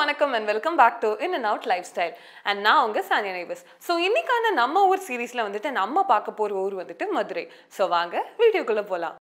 வணக்கம் and welcome back to in and out life lifestyle and நான் உங்க Sania நைபஸ் so இன்னைக்கான நம்ம ஊர் சீரீஸ்ல வந்துட்டு நம்ம பார்க்க போற ஊர் வந்துட்டு மதுரை ஸோ வாங்க வீடியோக்குள்ள போலாம்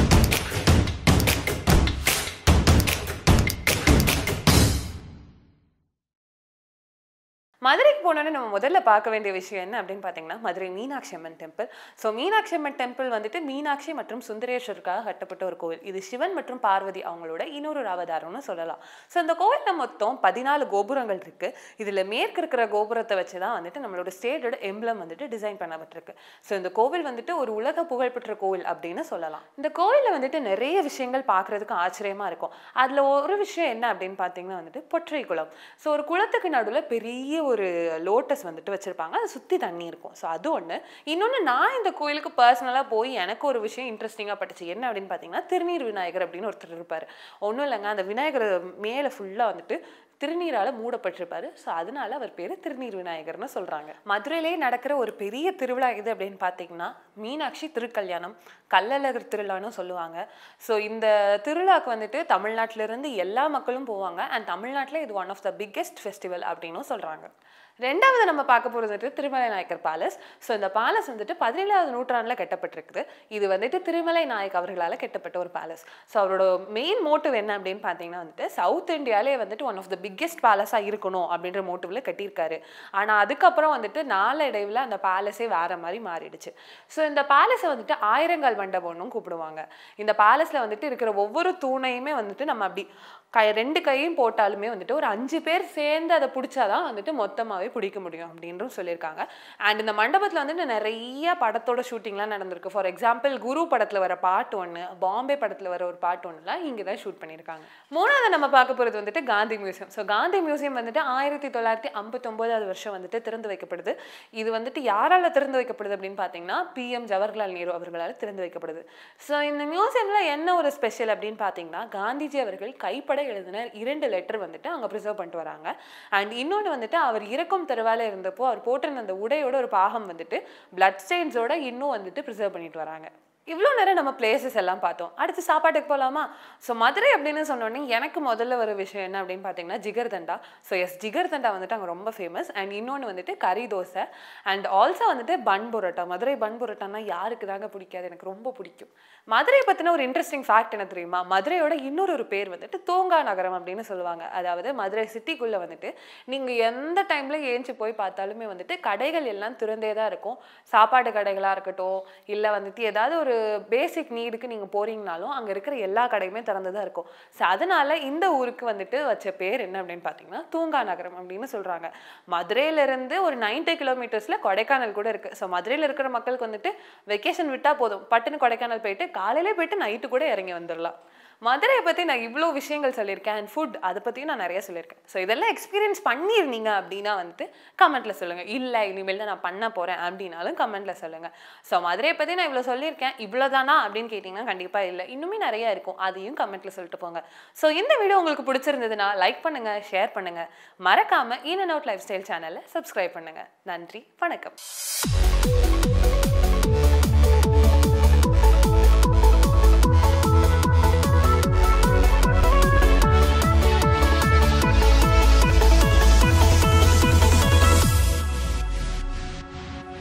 மதுரைக்கு போனோன்னே நம்ம முதல்ல பார்க்க வேண்டிய விஷயம் என்ன அப்படின்னு பார்த்தீங்கன்னா Madurai Meenakshi Amman temple so Meenakshi Amman temple வந்துட்டு மீனாட்சி மற்றும் சுந்தரேஸ்வருக்காக கட்டப்பட்ட ஒரு கோவில் இது சிவன் மற்றும் பார்வதி அவங்களோட இன்னொரு ஒரு அவதாரம்னு சொல்லலாம் ஸோ இந்த கோவிலில் மொத்தம் பதினாலு கோபுரங்கள் இருக்கு இதில் மேற்கு இருக்கிற கோபுரத்தை வச்சு தான் வந்துட்டு நம்மளோட ஸ்டேட்டோட எம்ப்ளம் வந்துட்டு டிசைன் பண்ணப்பட்டிருக்கு ஸோ இந்த கோவில் வந்துட்டு ஒரு உலக புகழ்பெற்ற கோவில் அப்படின்னு சொல்லலாம் இந்த கோவிலில் வந்துட்டு நிறைய விஷயங்கள் பார்க்கறதுக்கு ஆச்சரியமா இருக்கும் அதில் ஒரு விஷயம் என்ன அப்படின்னு பார்த்தீங்கன்னா வந்துட்டு பொற்றை குளம் ஸோ ஒரு குளத்துக்கு நடுவில் பெரிய ஒரு லோட்டஸ் வந்துட்டு வச்சுருப்பாங்க அதை சுற்றி தண்ணி இருக்கும் ஸோ அது ஒன்று இன்னொன்று நான் இந்த கோயிலுக்கு பர்சனலாக போய் எனக்கு ஒரு விஷயம் இன்ட்ரெஸ்டிங்காக பட்டுச்சு என்ன அப்படின்னு பார்த்தீங்கன்னா திருநீர் விநாயகர் அப்படின்னு ஒருத்தர் இருப்பார் ஒன்றும் இல்லைங்க அந்த விநாயகர் மேலே ஃபுல்லாக வந்துட்டு திருநீரால் மூடப்பட்டிருப்பாரு ஸோ அதனால அவர் பேர் திருநீர் விநாயகர்னு சொல்கிறாங்க மதுரையிலே நடக்கிற ஒரு பெரிய திருவிழா இது அப்படின்னு பார்த்தீங்கன்னா மீனாட்சி திருக்கல்யாணம் கள்ளழகர் திருவிழான்னு சொல்லுவாங்க ஸோ இந்த திருவிழாக்கு வந்துட்டு தமிழ்நாட்டிலேருந்து எல்லா மக்களும் போவாங்க அண்ட் தமிழ்நாட்டில் இது one of the biggest festival அப்படின்னும் சொல்கிறாங்க ரெண்டாவது நம்ம பார்க்க போகிறது வந்துட்டு திருமலை நாயக்கர் பேலஸ் ஸோ இந்த பேலஸ் வந்துட்டு பதினேழாவது நூற்றாண்டில் கட்டப்பட்டிருக்குது இது வந்துட்டு திருமலை நாயக் அவர்களால் கட்டப்பட்ட ஒரு பேலஸ் ஸோ அவரோட மெயின் மோட்டிவ் என்ன அப்படின்னு பார்த்தீங்கன்னா வந்துட்டு சவுத் இந்தியாலே வந்துட்டு ஒன் ஆஃப் த பிக்கெஸ்ட் பேலஸாக இருக்கணும் அப்படின்ற மோட்டிவில் கட்டியிருக்காரு ஆனால் அதுக்கப்புறம் வந்துட்டு நாளடைவில் அந்த பேலஸே வேற மாதிரி மாறிடுச்சு ஸோ இந்த பேலஸை வந்துட்டு ஆயிரங்கால் மண்டபம்னும் கூப்பிடுவாங்க இந்த பேலஸில் வந்துட்டு இருக்கிற ஒவ்வொரு தூணையுமே வந்துட்டு நம்ம அப்படி கை ரெண்டு கையும் போட்டாலுமே வந்துட்டு ஒரு அஞ்சு பேர் சேர்ந்து அதை பிடிச்சாதான் வந்துட்டு மொத்தமாகவே பிடிக்க முடியும் அப்படின்றும் சொல்லியிருக்காங்க அண்ட் இந்த மண்டபத்தில் வந்துட்டு நிறைய படத்தோட ஷூட்டிங்லாம் நடந்திருக்கு ஃபார் எக்ஸாம்பிள் குரு படத்தில் வர பாட்டு ஒன்று பாம்பே படத்தில் வர ஒரு பாட்டு ஒன்றுலாம் இங்கே தான் ஷூட் பண்ணியிருக்காங்க மூணாவது நம்ம பார்க்க போகிறது வந்துட்டு Gandhi museum so Gandhi museum வந்துட்டு ஆயிரத்தி தொள்ளாயிரத்தி ஐம்பத்தொம்போதாவது வருஷம் வந்துட்டு திறந்து வைக்கப்படுது இது வந்துட்டு யாரால் திறந்து வைக்கப்படுது அப்படின்னு பார்த்தீங்கன்னா பிஎம் ஜவஹர்லால் நேரு அவர்களால் திறந்து வைக்கப்படுது ஸோ இந்த மியூசியமில் என்ன ஒரு ஸ்பெஷல் அப்படின்னு பார்த்தீங்கன்னா காந்திஜி அவர்கள் கைப்பட எழுதின இரண்டு லெட்டர் வந்துட்டு அங்கே ப்ரிசர்வ் பண்ணிட்டு வராங்க அண்ட் இன்னொன்று வந்துட்டு அவர் இறக்கும் தருவால இருந்தப்போ அவர் போட்டிருந்த அந்த உடையோட ஒரு பாகம் வந்துட்டு பிளட் ஸ்டெயின்ஸோட இன்னும் வந்துட்டு ப்ரிசர்வ் பண்ணிட்டு வராங்க இவ்வளோ நேரம் நம்ம பிளேசஸ் எல்லாம் பார்த்தோம் அடுத்து சாப்பாட்டுக்கு போகலாமா ஸோ மதுரை அப்படின்னு சொன்னோடனே எனக்கு முதல்ல ஒரு விஷயம் என்ன அப்படின்னு பார்த்தீங்கன்னா ஜிகர்தண்டா ஸோ எஸ் ஜிகர்தண்டா வந்துட்டு அங்கே ரொம்ப ஃபேமஸ் அண்ட் இன்னொன்று வந்துட்டு கறி தோசை அண்ட் ஆல்சோ வந்துட்டு பன் புரோட்டா மதுரை பன் புரோட்டானா யாருக்கு தாங்க பிடிக்காது எனக்கு ரொம்ப பிடிக்கும் மதுரை பற்றின ஒரு இன்ட்ரெஸ்டிங் ஃபேக்ட் என்ன தெரியுமா மதுரையோட இன்னொரு ஒரு பேர் வந்துட்டு தூங்கா நகரம் அப்படின்னு சொல்லுவாங்க அதாவது மதுரை சிட்டிக்குள்ளே வந்துட்டு நீங்கள் எந்த டைமில் ஏஞ்சி போய் பார்த்தாலுமே வந்துட்டு கடைகள் எல்லாம் திறந்தே தான் இருக்கும் சாப்பாடு கடைகளாக இருக்கட்டும் இல்லை வந்துட்டு ஏதாவது ஒரு பேசிக் நீடுக்கு நீங்கள் போறீங்கனாலும் அங்கே இருக்கிற எல்லா கடையுமே திறந்து தான் இருக்கும் ஸோ அதனால இந்த ஊருக்கு வந்துட்டு வச்ச பேர் என்ன அப்படின்னு பார்த்தீங்கன்னா தூங்கா நகரம் அப்படின்னு சொல்கிறாங்க மதுரையிலேருந்து ஒரு நைன்டி கிலோமீட்டர்ஸில் கொடைக்கானல் கூட இருக்குது ஸோ மதுரையில் இருக்கிற மக்களுக்கு வந்துட்டு வெக்கேஷன் விட்டால் போதும் பட்டுன்னு கொடைக்கானல் போயிட்டு காலையிலே போயிட்டு நைட்டு கூட இறங்கி வந்துடலாம் மதுரையை பற்றி நான் இவ்வளோ விஷயங்கள் சொல்லியிருக்கேன் அண்ட் ஃபுட் அதை பற்றியும் நான் நிறைய சொல்லியிருக்கேன் ஸோ இதெல்லாம் எக்ஸ்பீரியன்ஸ் பண்ணியிருந்தீங்க அப்படின்னா வந்துட்டு கமெண்ட்டில் சொல்லுங்கள் இல்லை இனிமேல் தான் நான் பண்ண போகிறேன் அப்படின்னாலும் கமெண்ட்டில் சொல்லுங்கள் ஸோ மதுரையை பற்றி நான் இவ்வளோ சொல்லியிருக்கேன் இவ்வளோதானா அப்படின்னு கேட்டிங்கன்னா கண்டிப்பாக இல்லை இன்னுமே நிறைய இருக்கும் அதையும் கமெண்ட்டில் சொல்லிட்டு போங்க ஸோ இந்த வீடியோ உங்களுக்கு பிடிச்சிருந்ததுன்னா லைக் பண்ணுங்கள் ஷேர் பண்ணுங்கள் மறக்காமல் in and out life style சேனலை சப்ஸ்கிரைப் பண்ணுங்கள் நன்றி வணக்கம்